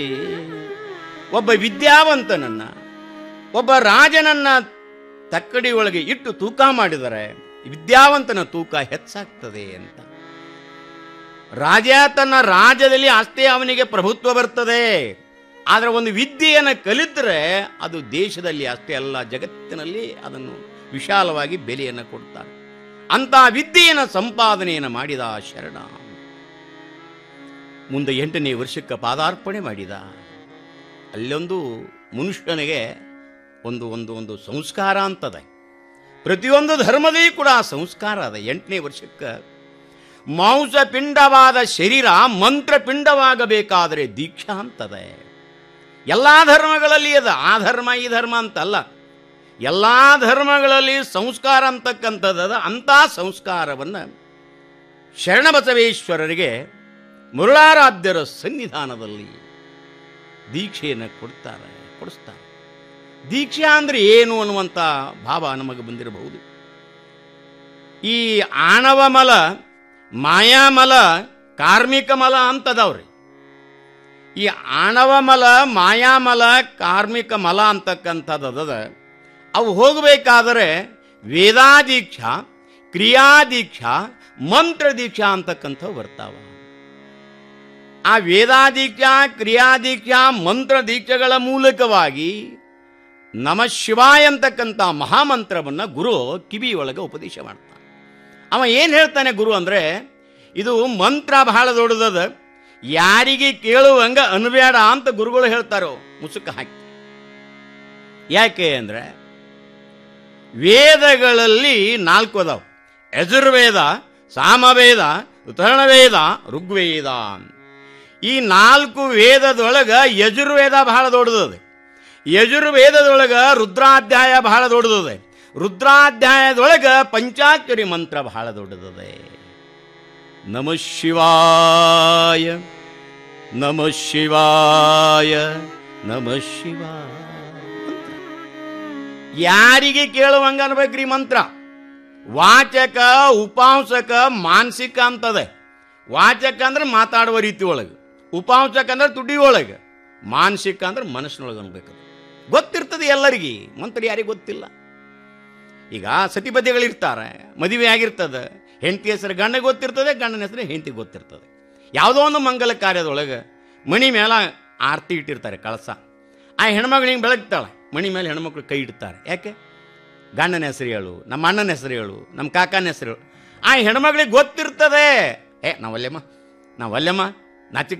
ಒಬ್ಬ ವಿದ್ಯಾವಂತನನ್ನ ಒಬ್ಬ ರಾಜನನ್ನ ತಕ್ಕಡಿ ಒಳಗೆ ಇಟ್ಟು ತೂಕ ಮಾಡಿದರೆ ವಿದ್ಯಾವಂತನ ತೂಕ ಹೆಚ್ಚಾಗ್ತದೆ ಅಂತ ರಾಜ ತನ್ನ ರಾಜ್ಯದಲ್ಲಿ ಅಷ್ಟೇ ಅವನಿಗೆ ಪ್ರಭುತ್ವ ಬರ್ತದೆ ಆದರೆ ಒಂದು ವಿದ್ಯೆಯನ್ನು ಕಲಿತರೆ ಅದು ದೇಶದಲ್ಲಿ ಅಷ್ಟೇ ಅಲ್ಲ ಜಗತ್ತಿನಲ್ಲಿ ಅದನ್ನು ವಿಶಾಲವಾಗಿ ಬೆಲೆಯನ್ನು ಕೊಡ್ತಾರೆ ಅಂತ ವಿದ್ಯೆಯನ್ನು ಸಂಪಾದನೆಯನ್ನು ಮಾಡಿದ ಶರಣ ಮುಂದೆ ಎಂಟನೇ ವರ್ಷಕ್ಕೆ ಪಾದಾರ್ಪಣೆ ಮಾಡಿದ ಅಲ್ಲೊಂದು ಮನುಷ್ಯನಿಗೆ ಒಂದು ಒಂದು ಒಂದು ಸಂಸ್ಕಾರ ಅಂತದೆ ಪ್ರತಿಯೊಂದು ಧರ್ಮದಲ್ಲಿ ಕೂಡ ಆ ಸಂಸ್ಕಾರ ಅದ ಎಂಟನೇ ವರ್ಷಕ್ಕೆ ಮಾಂಸ ಪಿಂಡವಾದ ಶರೀರ ಮಂತ್ರ ಪಿಂಡವಾಗಬೇಕಾದರೆ ದೀಕ್ಷಾ ಅಂತದೆ ಎಲ್ಲ ಧರ್ಮಗಳಲ್ಲಿ ಅದ ಆ ಧರ್ಮ ಈ ಧರ್ಮ ಅಂತಲ್ಲ ಎಲ್ಲ ಧರ್ಮಗಳಲ್ಲಿ ಸಂಸ್ಕಾರ ಅಂತಕ್ಕಂಥದ್ದು ಅಂಥ ಸಂಸ್ಕಾರವನ್ನು ಶರಣಬಸವೇಶ್ವರರಿಗೆ ಮುರುಳಾರಾಧ್ಯರ ಸನ್ನಿಧಾನದಲ್ಲಿ ದೀಕ್ಷೆಯನ್ನು ಕೊಡ್ತಾರೆ ಕೊಡಿಸ್ತಾರೆ ದೀಕ್ಷೆ ಅಂದರೆ ಏನು ಅನ್ನುವಂಥ ಭಾವ ನಮಗೆ ಬಂದಿರಬಹುದು ಈ ಆಣವ ಮಲ ಮಾಯಾಮಲ ಕಾರ್ಮಿಕ ಮಲ ಅಂತದವ್ರಿ ಈ ಆಣವ ಮಲ ಮಾಯಾಮಲ ಕಾರ್ಮಿಕ ಮಲ ಅಂತಕ್ಕಂಥದ್ದದ ಅವು ಹೋಗಬೇಕಾದರೆ ವೇದಾದೀಕ್ಷಾ ಕ್ರಿಯಾದೀಕ್ಷಾ ಮಂತ್ರ ದೀಕ್ಷಾ ಅಂತಕ್ಕಂಥವು ಬರ್ತಾವ ಆ ವೇದಾದೀಕ್ಷಾ ಕ್ರಿಯಾದೀಕ್ಷಾ ಮಂತ್ರ ದೀಕ್ಷೆಗಳ ಮೂಲಕವಾಗಿ ನಮ ಶಿವಾಯ ಅಂತಕ್ಕಂಥ ಮಹಾಮಂತ್ರವನ್ನು ಗುರು ಕಿವಿಯೊಳಗೆ ಉಪದೇಶ ಮಾಡ್ತಾನೆ ಅವ ಏನು ಹೇಳ್ತಾನೆ ಗುರು ಅಂದರೆ ಇದು ಮಂತ್ರ ಬಹಳ ದೊಡ್ಡದದ ಯಾರಿಗೆ ಕೇಳುವಂಗ ಅನ್ಬೇಡ ಅಂತ ಗುರುಗಳು ಹೇಳ್ತಾರೋ ಮುಸುಕ ಹಾಕಿ ಯಾಕೆ ಅಂದರೆ ವೇದಗಳಲ್ಲಿ ನಾಲ್ಕು ಅದಾವ ಯಜುರ್ವೇದ ಸಾಮವೇದ ಉತ್ತರಣವೇದ ಋಗ್ವೇದ ಈ ನಾಲ್ಕು ವೇದದೊಳಗ ಯಜುರ್ವೇದ ಬಹಳ ದೊಡ್ಡದದೆ ಯಜುರ್ವೇದದೊಳಗ ರುದ್ರಾಧ್ಯಾಯ ಬಹಳ ದೊಡ್ಡದದೆ ರುದ್ರಾಧ್ಯಾಯದೊಳಗ ಪಂಚಾಕ್ಷರಿ ಮಂತ್ರ ಬಹಳ ದೊಡ್ಡದದೆ ನಮ ಶಿವಾಯ ನಮ ಶಿವಾಯ ನಮ ಶಿವಾಯ ಮಂತ್ರ. ಯಾರಿಗೆ ಕೇಳುವಂಗ ಅನ್ಬೇಕ್ರಿ ಮಂತ್ರ ವಾಚಕ ಉಪಾಂಸಕ ಮಾನಸಿಕ ಅಂತದೆ ವಾಚಕ ಅಂದ್ರೆ ಮಾತಾಡುವ ರೀತಿ ಒಳಗೆ ಉಪಾಂಸಕ ಅಂದ್ರೆ ತುಟಿ ಒಳಗೆ ಮಾನಸಿಕ ಅಂದ್ರೆ ಮನಸ್ಸಿನೊಳಗೆ ಅನ್ಬೇಕು ಗೊತ್ತಿರ್ತದೆ ಎಲ್ಲರಿಗೆ ಮಂತ್ರ ಯಾರಿಗೆ ಗೊತ್ತಿಲ್ಲ ಈಗ ಸತಿಪತಿಗಳಿರ್ತಾರೆ ಮದುವೆ ಆಗಿರ್ತದೆ ಹೆಂಡತಿ ಹೆಸರು ಗಂಡ ಗೊತ್ತಿರ್ತದೆ ಗಂಡನ ಹೆಸರು ಹೆಂಡತಿ ಗೊತ್ತಿರ್ತದೆ ಯಾವುದೋ ಒಂದು ಮಂಗಲ ಕಾರ್ಯದೊಳಗೆ ಮಣಿ ಮೇಲೆ ಆರತಿ ಇಟ್ಟಿರ್ತಾರೆ ಕಳಸ ಆ ಹೆಣ್ಮಗಳು ಹಿಂಗೆ ಬೆಳಗ್ತಾಳೆ ಮಣಿ ಮೇಲೆ ಹೆಣ್ಮಕ್ಳು ಕೈ ಇಡ್ತಾರೆ ಯಾಕೆ ಗಂಡನ ಹೆಸರು ಹೇಳು ನಮ್ಮ ಅಣ್ಣನ ಹೆಸರು ಹೇಳು ನಮ್ಮ ಕಾಕನ ಹೆಸರು ಹೇಳು ಆ ಹೆಣ್ಮಗಳಿಗೆ ಗೊತ್ತಿರ್ತದೆ ಏ ನಾವಲ್ಲೆಮ್ಮ ನಾವಲ್ಲೆಮ್ಮ ನಾಚಿಕ್